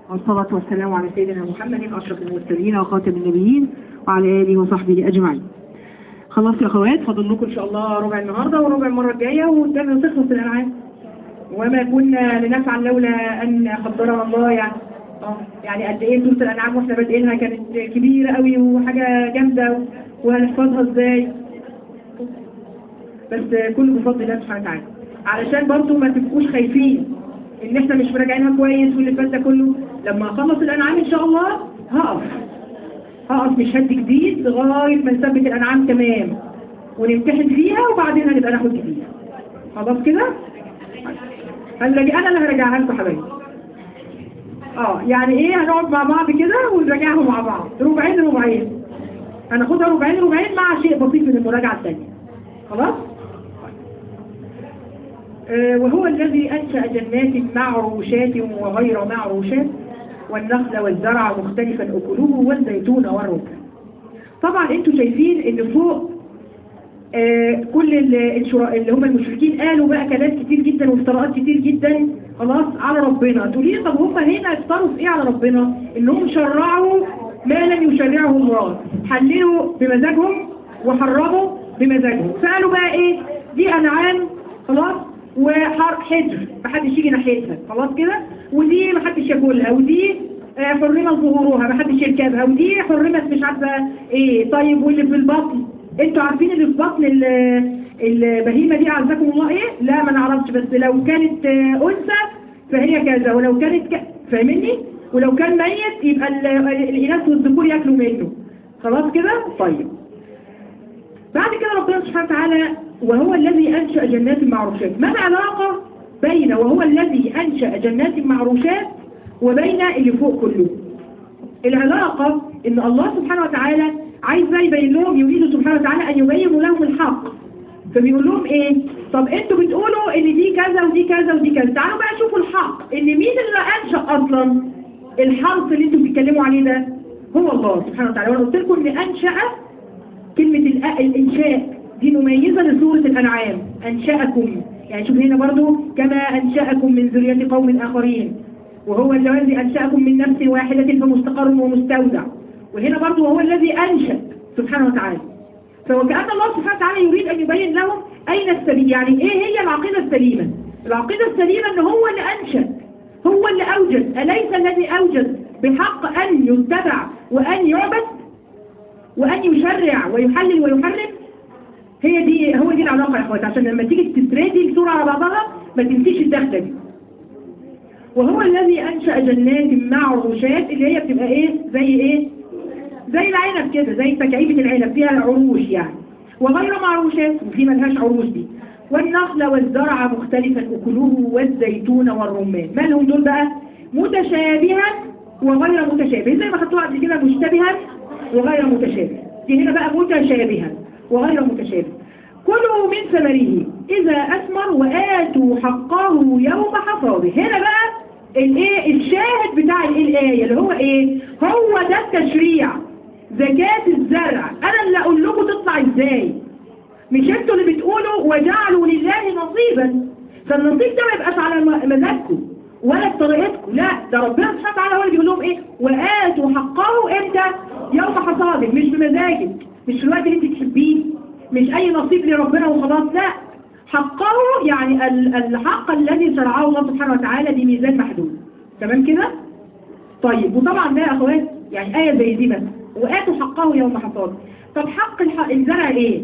والصلاة والسلام على سيدنا محمد أشرف المرسلين وخاتم النبيين وعلى آله وصحبه أجمعين. خلاص يا أخوات فاضل لكم إن شاء الله ربع النهاردة وربع المرة الجاية وقدامنا تخلص الألعاب. وما كنا لنفعل لولا أن قدرنا الله يعني. اه يعني قد إيه سورة الأنعام وإحنا بادئينها كانت كبيرة قوي وحاجة جامدة وهنحفظها إزاي. بس كله بفضل الله سبحانه وتعالى. علشان برضه ما تبقوش خايفين ان احنا مش مراجعينها كويس واللي فات ده كله لما اخلص الانعام ان شاء الله هقف هقف مش هدي جديد لغايه ما نثبت الانعام تمام ونمتحن فيها وبعدين هنبقى ناخد جديد خلاص كده هنراجع انا اللي هراجعها لكم حبايبي اه يعني ايه هنقعد مع بعض كده ونراجعهم مع بعض ربعين ربعين هناخدها ربعين ربعين مع شيء بسيط من المراجعه الثانيه خلاص وهو الذي أنشأ جنات معروشات وغير معروشات والنخل والزرع مختلفا أكله والزيتون والرمان طبعا انتوا شايفين ان فوق آه كل اللي هم المشركين قالوا بقى كلام كتير جدا وافتراءات كتير جدا خلاص على ربنا تقولي لي طب هم هنا افتروا في ايه على ربنا انهم شرعوا ما لم يشرعه الله حللوا بمزاجهم وحرموا بمزاجهم فقالوا بقى ايه دي انعام خلاص وحجر محدش يجي ناحيتها خلاص كده ودي محدش ياكلها ودي حرمت ظهورها محدش يركبها ودي حرمت مش عارفه ايه طيب واللي في البطن انتوا عارفين اللي في بطن البهيمه دي عزكم الله ايه لا ما نعرفش بس لو كانت انثى فهي كذا ولو كانت ك... فاهمني ولو كان ميت يبقى الاناث والذكور ياكلوا منه خلاص كده طيب بعد كده ربنا سبحانه وتعالى وهو الذي أنشأ جنات معروشات ما العلاقة بين وهو الذي أنشأ جنات معروشات وبين اللي فوق كله العلاقة إن الله سبحانه وتعالى عايز يبين لهم يريد سبحانه وتعالى أن يبين لهم الحق فبيقول لهم إيه طب أنتوا بتقولوا إن دي كذا ودي كذا ودي كذا تعالوا بقى شوفوا الحق إن مين اللي أنشأ أصلا الحق اللي أنتوا بتتكلموا عليه ده هو الله سبحانه وتعالى وأنا قلت لكم إن أنشأ كلمة الإنشاء دي مميزة لسورة الأنعام أنشأكم يعني شوف هنا برضو كما أنشأكم من ذرية قوم آخرين وهو الذي أنشأكم من نفس واحدة فمستقر ومستودع وهنا برضو وهو الذي أنشأ سبحانه وتعالى فوكأن الله سبحانه وتعالى يريد أن يبين لهم أين السبيل يعني إيه هي العقيدة السليمة العقيدة السليمة أن هو اللي أنشأ هو اللي أوجد أليس الذي أوجد بحق أن يتبع وأن يعبد وأن يشرع ويحلل ويحرم هي دي هو دي العلاقة يا اخوات عشان لما تيجي تترادي الصورة على بعضها ما تنسيش الدخلة دي وهو الذي أنشأ جنات معروشات اللي هي بتبقى ايه زي ايه زي العنب كده زي تكعيبة العنب فيها عروش يعني وغير معروشات وفي ملهاش عروش دي والنخل والزرع مختلفا أكله والزيتون والرمان ما لهم دول بقى متشابها وغير متشابه زي ما خدتوها قبل كده مشتبها وغير متشابه دي هنا بقى متشابها وغير متشابه كلوا من ثمره إذا أثمر وآتوا حقه يوم حصاده هنا بقى الايه الشاهد بتاع الآية اللي هو ايه هو ده التشريع زكاة الزرع أنا اللي أقول لكم تطلع ازاي مش انتوا اللي بتقولوا وجعلوا لله نصيبا فالنصيب ده ما يبقاش على مزاجكم ولا بطريقتكم لا ده ربنا سبحانه وتعالى هو اللي بيقول لهم ايه وآتوا حقه امتى يوم حصاده مش بمزاجك مش في الوقت اللي انت تحبيه مش اي نصيب لربنا وخلاص لا حقه يعني الحق الذي شرعه الله سبحانه وتعالى بميزان محدود تمام كده طيب وطبعا ده يا اخوات يعني آية زي دي مثلا وآتوا حقه يوم حصاده طب حق الزرع ايه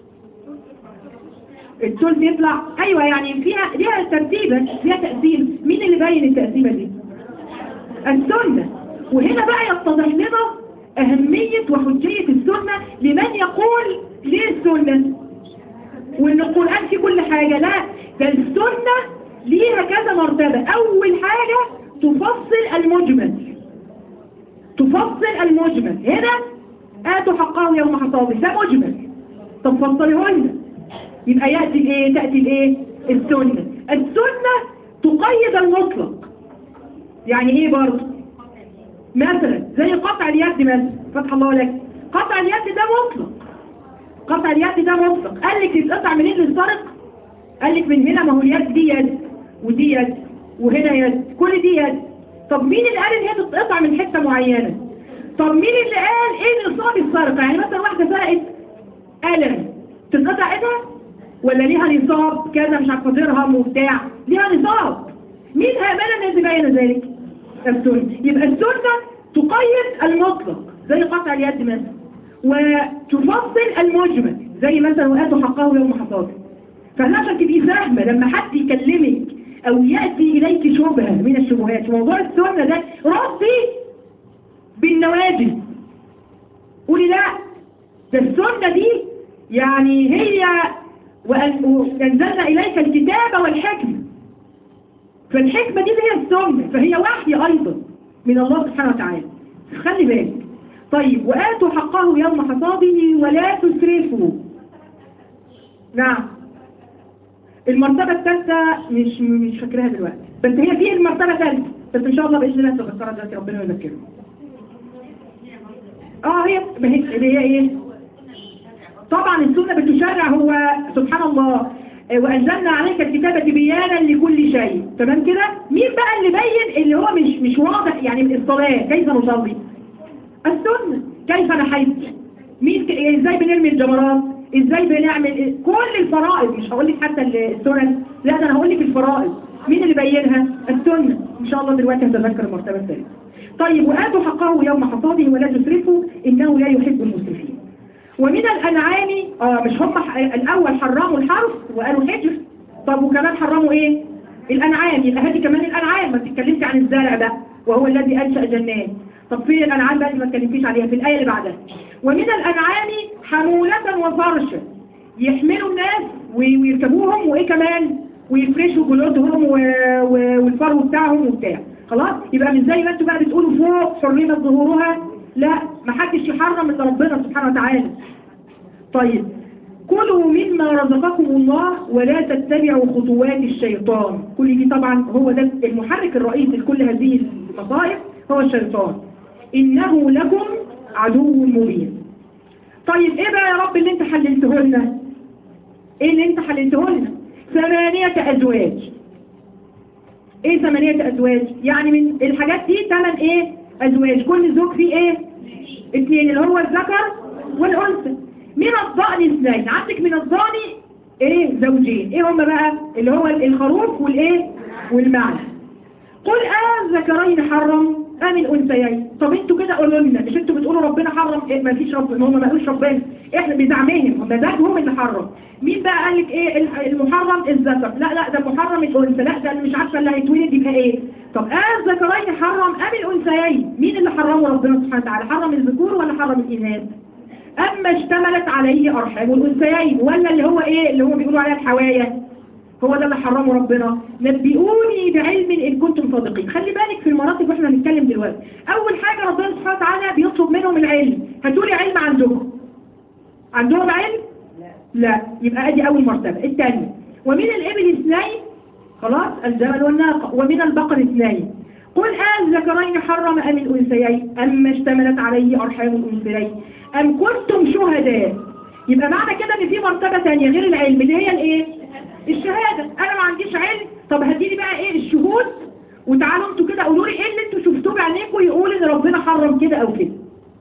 الثلث يطلع ايوه يعني فيها ليها ترتيبه ليها تقسيم مين اللي باين التقسيمه دي السنه وهنا بقى يتضح لنا أهمية وحجية السنة لمن يقول ليه السنة وإن القرآن في كل حاجة لا ده السنة ليها كذا مرتبة أول حاجة تفصل المجمل تفصل المجمل هنا آتوا حقه يوم حصاده ده مجمل طب فصلهن يبقى يأتي الايه تأتي الايه السنة السنة تقيد المطلق يعني ايه برضه مثلا زي قطع اليد مثلا فتح الله لك قطع اليد ده مطلق قطع اليد ده مطلق قال لك تتقطع منين للسرق قال لك من هنا ما هو اليد دي يد ودي يد وهنا يد كل دي يد طب مين اللي قال ان هي تتقطع من حته معينه طب مين اللي قال ايه نصاب السرقه يعني مثلا واحده سرقت قلم تتقطع ايدها ولا ليها نصاب كذا مش عارفه درهم وبتاع ليها نصاب مين هيامنا الذي بين ذلك السنه يبقى السنه تقيد المطلق زي قطع اليد مثلا وتفصل المجمل زي مثلا وآتوا حقه يوم حصاده فاحنا عشان تبقي فاهمه لما حد يكلمك او ياتي اليك شبهه من الشبهات موضوع السنه ده ردي بالنواجذ قولي لا ده السنه دي يعني هي وأن- وانزلنا اليك الكتاب والحكمه فالحكمه دي اللي هي السنه فهي وحي ايضا من الله سبحانه وتعالى خلي بالك طيب وآتوا حقه يوم حصاده ولا تسرفوا نعم المرتبة الثالثة مش مش فاكراها دلوقتي بس هي في المرتبة الثالثة بس ان شاء الله بإذن الله تذكرها دلوقتي ربنا يذكرها اه هي ما هي اللي هي ايه طبعا السنة بتشرع هو سبحان الله آه، وأنزلنا عليك الكتابة بيانا لكل شيء تمام كده مين بقى اللي بين اللي هو مش مش واضح يعني الصلاة كيف نصلي السنة كيف نحج مين ك- ازاي بنرمي الجمرات ازاي بنعمل كل الفرائض مش هقول لك حتى السنن لا ده انا هقول لك الفرائض مين اللي بينها السنة ان شاء الله دلوقتي هتذكر المرتبة الثالثة طيب وآتوا حقه يوم حصاده ولا تسرفوا إنه لا يحب المسرفين ومن الأنعام آه مش هم ح- الأول حرموا الحرف وقالوا حجر طب وكمان حرموا إيه الأنعام يبقى هذه كمان الأنعام ما تتكلمش عن الزرع بقى وهو الذي أنشأ جنات طب فين الأنعام بقى اللي ما تكلمتيش عليها في الآية اللي بعدها ومن الأنعام حمولة وفرشا يحملوا الناس وي- ويركبوهم وإيه كمان ويفرشوا جلودهم و... و... والفرو بتاعهم وبتاع خلاص يبقى مش زي ما انتوا بقى بتقولوا فوق حرمت ظهورها لا ما حدش يحرم الا ربنا سبحانه وتعالى طيب كلوا مما رزقكم الله ولا تتبعوا خطوات الشيطان كل دي طبعا هو ده المحرك الرئيسي لكل هذه المصائب هو الشيطان إنه لكم عدو مبين طيب ايه بقى يا رب اللي انت حللته لنا ايه اللي انت حللته لنا ثمانية ازواج ايه ثمانية ازواج يعني من الحاجات دي ثمان ايه ازواج كل زوج فيه ايه اثنين اللي هو الذكر والانثى من الضأن اثنين عندك من الضأن ايه زوجين ايه هم بقى اللي هو الخروف والايه والمعنى قل آه ذكرين حرم ام الانثيين طب انتوا كده قولوا لنا مش انتوا بتقولوا ربنا حرم إيه ما فيش رب ما هم ما قالوش ربنا احنا بزعمهم هم ذاتهم اللي حرم مين بقى قال لك ايه المحرم الذكر لا لا ده محرم الانثى لا ده اللي مش عارفه اللي هيتولد يبقى ايه طب آه ذكرين حرم ام الانثيين مين اللي حرمه ربنا سبحانه وتعالى حرم الذكور ولا حرم الاناث اما اشتملت عليه ارحام الانثيين ولا اللي هو ايه اللي هو بيقولوا عليها الحوايا هو ده اللي حرمه ربنا نبئوني بعلم ان كنتم صادقين خلي بالك في المراتب واحنا هنتكلم دلوقتي اول حاجه ربنا سبحانه وتعالى بيطلب منهم العلم هاتولي علم عندهم عندهم علم لا يبقى ادي اول مرتبه الثانيه ومن الابل اثنين خلاص الجمل والناقه ومن البقر اثنين قل آه الذكرين حرم أم الأنثيين أما اشتملت عليه أرحام الأنثيين أم كنتم شهداء يبقى معنى كده إن في مرتبة ثانية غير العلم اللي هي الإيه؟ الشهادة أنا ما عنديش علم طب هديلي بقى إيه الشهود وتعالوا انتوا كده قولوا لي إيه اللي انتوا شفتوه بعينيكم يقول إن ربنا حرم كده أو كده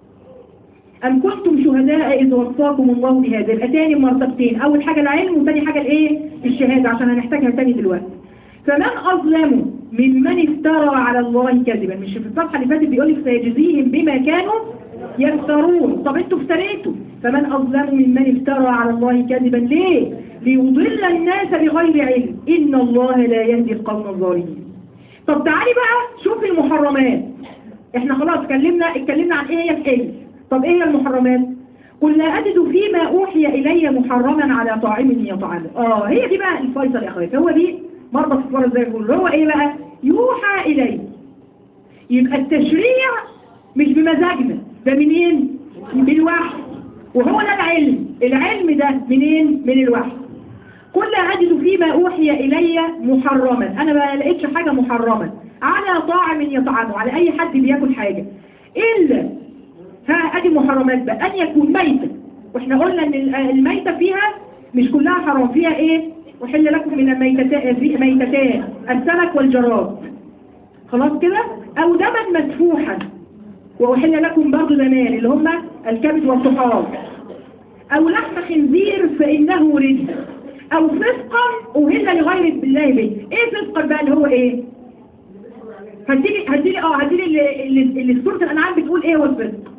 أم كنتم شهداء إذ وصاكم الله بهذا يبقى تاني مرتبتين أول حاجة العلم وتاني حاجة الإيه؟ الشهادة عشان هنحتاجها تاني دلوقتي فمن أظلم ممن افترى على الله كذبا مش في الصفحة اللي فاتت بيقول لك سيجزيهم بما كانوا يفترون طب انتوا افتريتوا فمن أظلم ممن افترى على الله كذبا ليه ليضل الناس بغير علم إن الله لا يهدي القوم الظالمين طب تعالي بقى شوف المحرمات احنا خلاص اتكلمنا اتكلمنا عن ايه هي الحل طب ايه هي المحرمات قل لا أجد فيما أوحي إلي محرما على طاعم يطعمه اه هي دي بقى الفيصل يا اخواتي هو دي مربط الفرس زي ما هو ايه بقى يوحى إليه يبقى التشريع مش بمزاجنا ده منين بالوحي وهو ده العلم العلم ده منين من الوحي قل لا أجد فيما أوحي إلي محرما أنا ما لقيتش حاجة محرما على طاعم يطعمه على أي حد بياكل حاجة إلا ها أدي محرمات بقى أن يكون ميتا وإحنا قلنا أن الميتة فيها مش كلها حرام فيها إيه وحل لكم من الميتتان ميتتان السمك والجراد خلاص كده او دما مسفوحا واحل لكم برضه زمان اللي هم الكبد والطحال او لحم خنزير فانه رجس او فسقا اهل لغير بالله به ايه فسقا بقى اللي هو ايه هديلي هديلي اه هديلي اللي, اللي, اللي في سوره الانعام بتقول ايه هو الفسق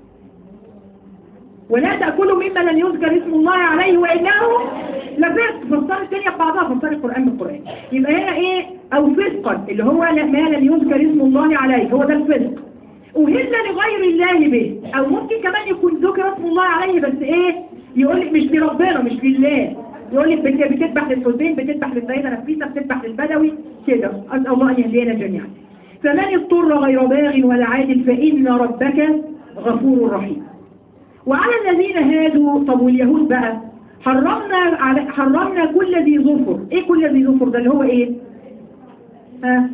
ولا تاكلوا مما لم يذكر اسم الله عليه وانه لفسق فسر الدنيا ببعضها فسر القران بالقران يبقى هنا ايه او فسقا اللي هو لا- ما لم يذكر اسم الله عليه هو ده الفسق أهل لغير الله به أو ممكن كمان يكون ذكر اسم الله عليه بس إيه يقول لك مش لربنا مش لله يقول لك بت- بتذبح للحسين بتذبح للسيدة نفيسة بتذبح للبدوي كده أسأل الله أن يهدينا جميعا فمن اضطر غير باغ ولا عاد فإن ربك غفور رحيم وعلى الذين هادوا طب واليهود بقى حرمنا على حرمنا كل ذي ظفر ايه كل ذي ظفر ده اللي هو ايه ها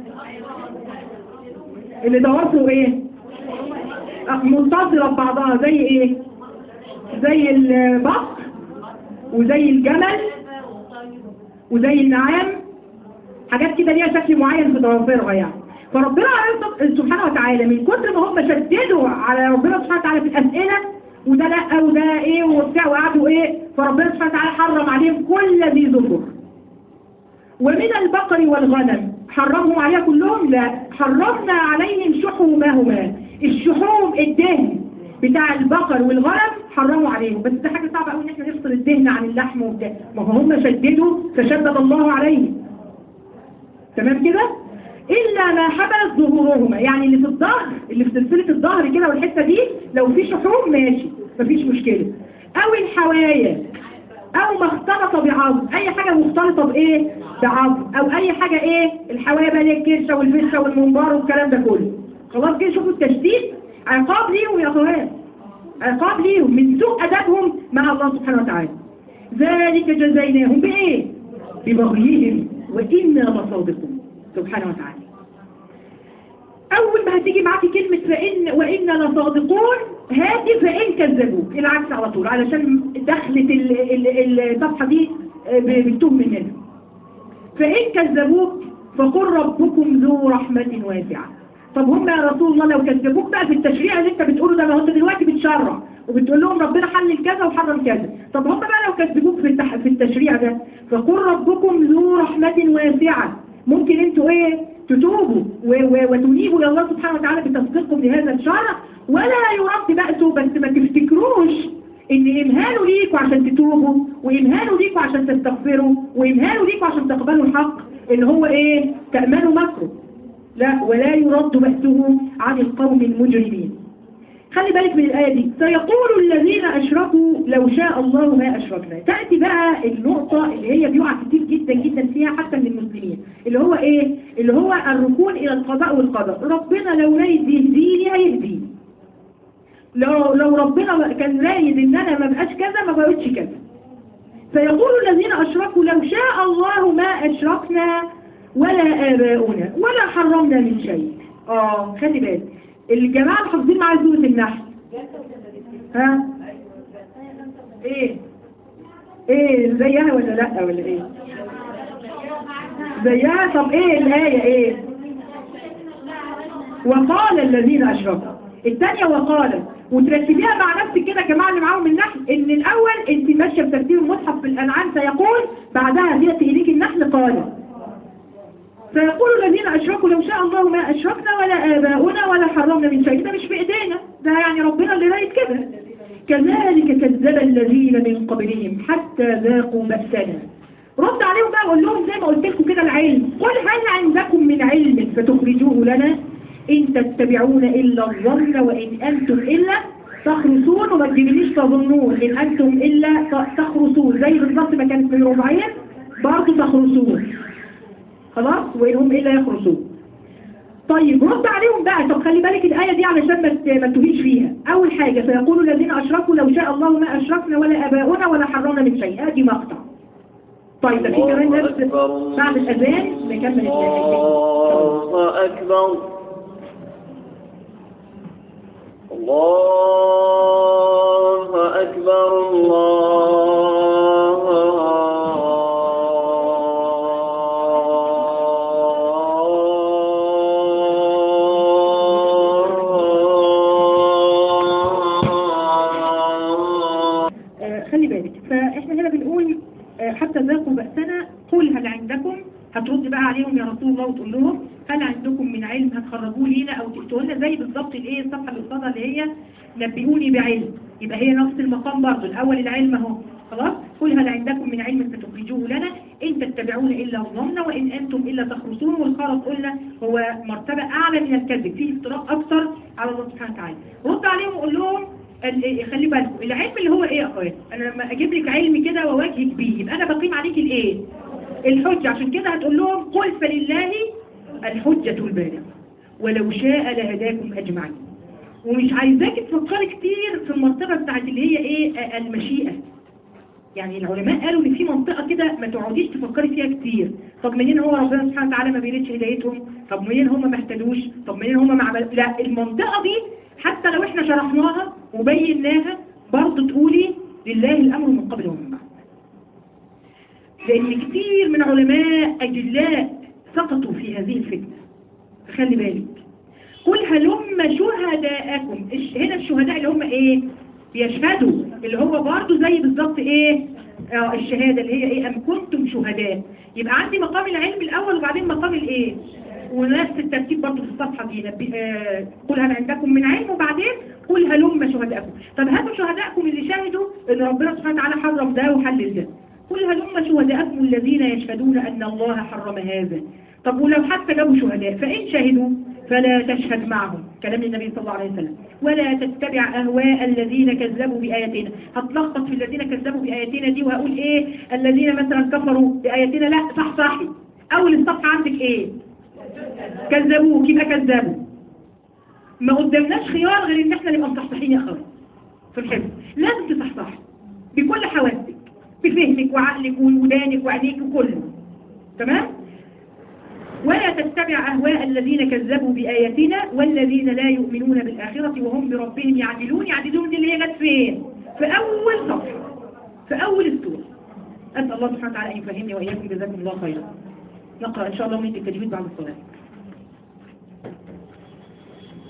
اللي ضوافره ايه آه، منتظرة ببعضها زي ايه زي البقر وزي الجمل وزي النعام حاجات كده ليها شكل معين في ضوافرها يعني فربنا عز- سبحانه وتعالى من كتر ما هم شددوا على ربنا سبحانه وتعالى في الأسئلة وده لا وده ايه وبتاع وقعدوا ايه فربنا سبحانه وتعالى حرم عليهم كل ذي ظفر ومن البقر والغنم حرمهم عليها كلهم لا حرمنا عليهم شحومهما الشحوم الدهن بتاع البقر والغنم حرموا عليهم بس ده حاجة صعبة قوي ان احنا نفصل الدهن عن اللحم وبتاع ما هو هم شددوا فشدد الله عليهم تمام كده إلا ما حملت ظهورهما يعني اللي في الظهر اللي في سلسلة الظهر كده والحتة دي لو في شحوم ماشي مفيش مشكلة أو الحوايا أو ما اختلط بعظم أي حاجة مختلطة بإيه بعظم أو أي حاجة إيه الحوايا بقى اللي هي الكرشة والفشة والمنبار والكلام ده كله خلاص كده شوفوا التشديد عقاب ليهم يا أخوات عقاب ليهم من سوء أدبهم مع الله سبحانه وتعالى ذلك جزيناهم بإيه ببغيهم وإنا لصادقون سبحانه وتعالى أول ما هتيجي معاكي كلمة فإن وإنا لصادقون هاتي فإن كذبوك العكس على طول علشان دخلة ال- ال- الصفحة دي آه، ب- بتوه مننا فإن كذبوك فقل ربكم ذو رحمة واسعة طب هم يا رسول الله لو كذبوك بقى في التشريع اللي انت بتقوله ده ما هو انت دلوقتي بتشرع وبتقول لهم ربنا حلل كذا وحرم كذا طب هم بقى لو كذبوك في التح... في التشريع ده فقل ربكم ذو رحمة واسعة ممكن انتوا ايه تتوبوا و... و... وتنيبوا الى الله سبحانه وتعالى بتصديقكم لهذا الشرع ولا يرد بأسه بس ما تفتكروش ان امهاله ليكوا عشان تتوبوا وامهاله ليكوا عشان تستغفروا وامهاله ليكوا عشان تقبلوا الحق اللي هو ايه تأمنوا مكره لا ولا يرد بأسه عن القوم المجرمين خلي بالك من الآية دي سيقول الذين أشركوا لو شاء الله ما أشركنا تأتي بقى النقطة اللي هي بيقع كتير جدا جدا فيها حتى من المسلمين اللي هو إيه اللي هو الركون إلى القضاء والقدر ربنا لو رايد يهديني هيهديني لو لو ربنا كان رايد ان انا ما بقاش كذا ما بقتش كذا فيقول الذين اشركوا لو شاء الله ما اشركنا ولا اباؤنا ولا حرمنا من شيء اه خلي بالك الجماعه اللي حافظين معايا سوره النحل ها ايه ايه زيها ولا لا ولا ايه زيها طب ايه الايه ايه وقال الذين اشركوا الثانيه وقال وترتبيها مع نفسك كده يا جماعه اللي معاهم النحل ان الاول انت ماشيه بترتيب المصحف في الانعام سيقول بعدها بياتي اليك النحل قال فيقول الذين اشركوا لو شاء الله ما اشركنا ولا اباؤنا ولا حرمنا من شيء ده مش في ايدينا ده يعني ربنا اللي رايد كده كذلك كذب الذين من قبلهم حتى ذاقوا بأسنا رد عليهم بقى وقول لهم زي ما قلت لكم كده العلم قل هل عندكم من علم فتخرجوه لنا إن تتبعون إلا الظن وإن أنتم إلا تخرصون وما تجيبنيش تظنون إن أنتم إلا تخرصون زي بالظبط ما كانت في الربعين برضه تخرصون خلاص وإن هم إلا يخرصون طيب رد عليهم بقى طب خلي بالك الآية دي علشان ما ت- ما تهيش فيها أول حاجة فيقول الذين أشركوا لو شاء الله ما أشركنا ولا أباؤنا ولا حرمنا من شيء آدي مقطع طيب ده في كمان الله نفس أكبر بعد الأذان نكمل الآية الله أكبر الله أكبر الله عليهم يا رسول الله وتقول لهم هل عندكم من علم هتخرجوه لينا او تقولوا لنا زي بالظبط الايه الصفحه اللي قصادها اللي هي نبئوني بعلم يبقى هي نفس المقام برضه الاول العلم اهو خلاص قل هل عندكم من علم فتخرجوه لنا ان تتبعون الا الظن وان انتم الا تخرصون والخرص قلنا هو مرتبه اعلى من الكذب فيه افتراء اكثر على الله سبحانه وتعالى رد عليهم وقول لهم ال- خلي بالكم العلم اللي هو ايه يا اخوات انا لما اجيب لك علم كده واواجهك بيه يبقى انا بقيم عليك الايه الحجه عشان كده هتقول لهم قل فلله الحجه البالغه ولو شاء لهداكم اجمعين ومش عايزاك تفكري كتير في المنطقه بتاعت اللي هي ايه آه، المشيئه يعني العلماء قالوا ان في منطقه كده ما تقعديش تفكري فيها كتير طب منين هو ربنا سبحانه وتعالى ما بيريدش هدايتهم طب منين هم ما اهتدوش طب منين هم ما عملوا لا المنطقه دي حتى لو احنا شرحناها وبيناها برضه تقولي لله الامر من قبل ومن بعد لان كتير من علماء اجلاء سقطوا في هذه الفتنه فخلي بالك قل هلم شهداءكم الش- هنا الشهداء اللي هم ايه يشهدوا اللي هو برضه زي بالظبط ايه آه الشهاده اللي هي ايه ام كنتم شهداء يبقى عندي مقام العلم الاول وبعدين مقام الايه ونفس الترتيب برضه في الصفحه دي نبي- آه قل هل عندكم من علم وبعدين قل هلم شهداءكم طب هاتوا شهداءكم اللي شهدوا ان ربنا سبحانه وتعالى حرم ده وحلل ده قل هلم شهداءكم الذين يشهدون ان الله حرم هذا طب ولو حتى جابوا شهداء فإن شهدوا فلا تشهد معهم كلام النبي صلى الله عليه وسلم ولا تتبع أهواء الذين كذبوا بآياتنا هتلخبط في الذين كذبوا بآياتنا دي وهقول إيه الذين مثلا كفروا بآياتنا لا صح صحي أول الصفحة عندك إيه كذبوك يبقى كذبوا ما قدامناش خيار غير إن إحنا نبقى مصحصحين يا أخوان في الحفظ لازم تصحصحي بكل حواسك بفهمك وعقلك وودانك وعينيك وكله تمام ولا تتبع أهواء الذين كذبوا بآياتنا والذين لا يؤمنون بالآخرة وهم بربهم يعدلون يعدلون دي اللي هي جت فين في أول صفحة في أول السورة أسأل الله سبحانه وتعالى أن يفهمني وإياكم جزاكم الله خيرا نقرأ إن شاء الله من التجويد بعد الصلاة